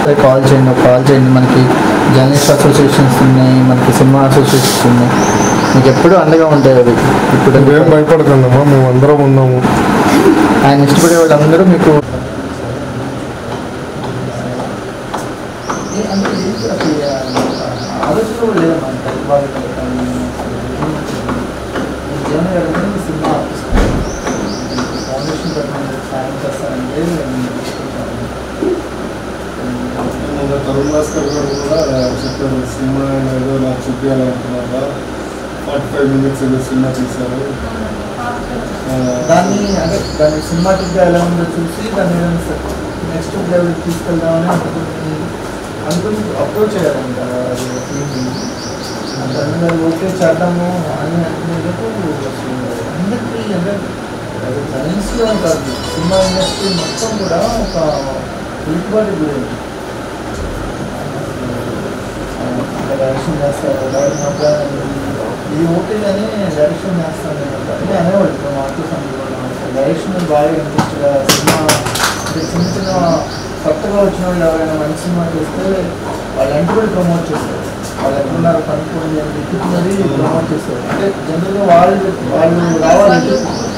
Call చేయండి ఒక call చేయండి మనకి జర్నలిస్ట్ అసోసియేషన్స్ ఉన్నాయి మనకి సినిమా అసోసియేషన్స్ ఉన్నాయి మీకు ఎప్పుడూ అండగా ఉంటాయి అవి ఇప్పుడు నువ్వేం భయపడకండమ్మా మేము అందరం ఉన్నాము ఆయన ఇష్టపడే వాళ్ళందరూ మీకు ఆలోచన కూడా లేదమ్మా జీవన గారు సినిమా ఫౌండేషన్ పెట్టిన సాయం చేస్తారంటే మొన్న తరుణ్ భాస్కర్ గారు కూడా చెప్పారు సినిమా ఏదో నాకు చూపించాలనుకున్నారా ఫార్టీ ఫైవ్ మినిట్స్ ఏదో సినిమా తీశారు ఆ, దాన్ని అంటే దాన్ని సినిమాటిక్గా ఎలా ఉందో చూసి దాన్ని నెక్స్ట్ లెవెల్ తీసుకెళ్దామని అనుకుంటుంది అనుకుని అప్రోచ్ అయ్యారంట అది ఫిలింని దాన్ని మరి ఓకే చేద్దాము అని అనుకునేటప్పుడు అసలు అందరికీ అంటే అది సైన్స్లో కాదు సినిమా ఇండస్ట్రీ మొత్తం కూడా ఒక ఉలికిపాటి గురైంది డైరెక్షన్ చేస్తారు డైరెక్షన్ ఇది ఓకే కానీ డైరెక్షన్ చేస్తాను అని అనేవాళ్ళు ఇప్పుడు మాతో సందర్భంలో డైరెక్షన్ బాగా ఇంట్రెస్ట్గా సినిమా అంటే చిన్న చిన్న కొత్తగా వచ్చిన వాళ్ళు ఎవరైనా మంచి సినిమా చేస్తే వాళ్ళంటూ కూడా ప్రమోట్ చేస్తారు వాళ్ళు ఎక్కడున్నారు కనుక్కోండి అని చెప్పి మరి ప్రమోట్ చేస్తారు అంటే జనరల్గా వాళ్ళు వాళ్ళు రావాలి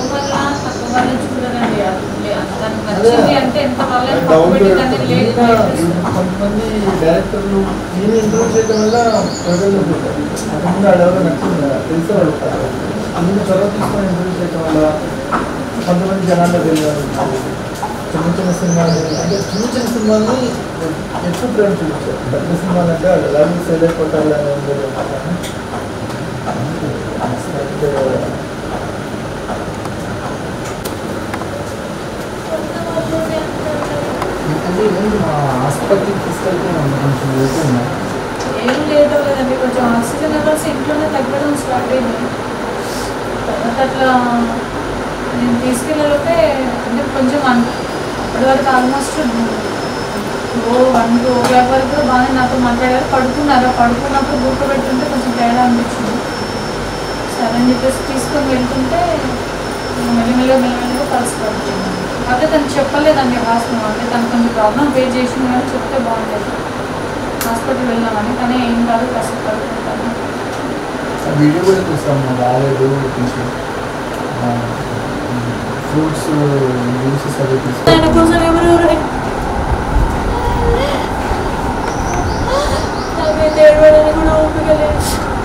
అంటే ఎంత వాళ్ళని Down to పక్కబెట్టి దాన్ని లేదు ఇంకా కొంతమంది డైరెక్టర్లు నేను ఇంటర్వ్యూ చేయడం వల్ల ప్రజలు పోతారు అంతకుముందు వాళ్ళు ఎవరో నచ్చింది కదా తెలిసే వాళ్ళు కాదు అందుకు చొరవ తీసుకొని ఇంటర్వ్యూ చేయడం వల్ల కొంతమంది జనాల్లో వెళ్ళారు చిన్న చిన్న సినిమాలు అంటే చిన్న చిన్న సినిమాల్ని ఎక్కువ ప్రేమ చూపించారు పెద్ద సినిమాలు అంటే వాళ్ళు ఎలాగో సేల్ అయిపోతారు అని ఉండేది కానీ అంటే అది ఏంటి మా ఆసుపత్రికి తీసుకెళ్తే కొంచెం లేట్ ఉన్నా ఏం లేట్ అవ్వలేదండి కొంచెం ఆక్సిజన్ లెవెల్స్ ఇంట్లోనే తగ్గడం స్టార్ట్ అయింది తర్వాత అట్లా నేను తీసుకెళ్ళలోపే అంటే కొంచెం అన్- అప్పటి వరకు ఆల్మోస్ట్ ఓ వన్ టూ ఓ క్లాక్ వరకు కూడా బాగానే నాతో మాట్లాడారు పడుకున్నారు పడుకున్నప్పుడు బుక్ పెట్టుంటే కొంచెం తేడా అనిపించింది సరే అని చెప్పేసి తీసుకొని వెళ్తుంటే మెల్లమెల్లగా మెల్లమెల్లగా పల్స్ పడుతుంది అదే తను చెప్పలేదండి హాస్పిటల్ అంటే తను కొంచెం ప్రాబ్లం ఫేస్ చేసింది కానీ చెప్తే బాగుండేది హాస్పిటల్ వెళ్ళామని కానీ ఏం కాదు కాసేపు పడుకుంటాను ఆ వీడియో కూడా చూస్తాం రాలేదు కొంచెం ఫ్రూట్స్ జ్యూసెస్ అవి తీసుకుంటాం ఆయన కోసం ఎవరెవరు నాకైతే ఏడవడానికి కూడా ఓపిక లేదు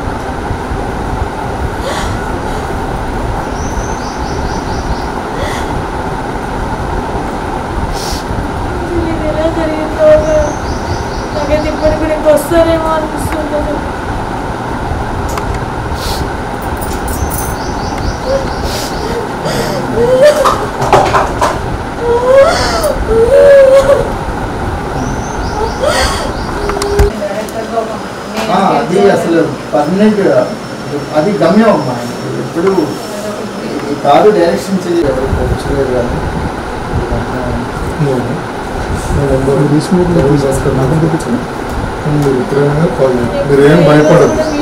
అసలు ఇది ఎలా జరిగిందో నాకైతే ఇప్పటికి కూడా ఇంకా వస్తారేమో అనిపిస్తుంది అసలు. ఆ, అది అసలు పర్మనెంట్ అది గమ్యం అమ్మా ఎప్పుడు ఈ కారు డైరెక్షన్ చేయాలి వచ్చలేదు కానీ మీరు ఇప్పుడైనా కాల్ చేయండి మీరు ఏం భయపడదు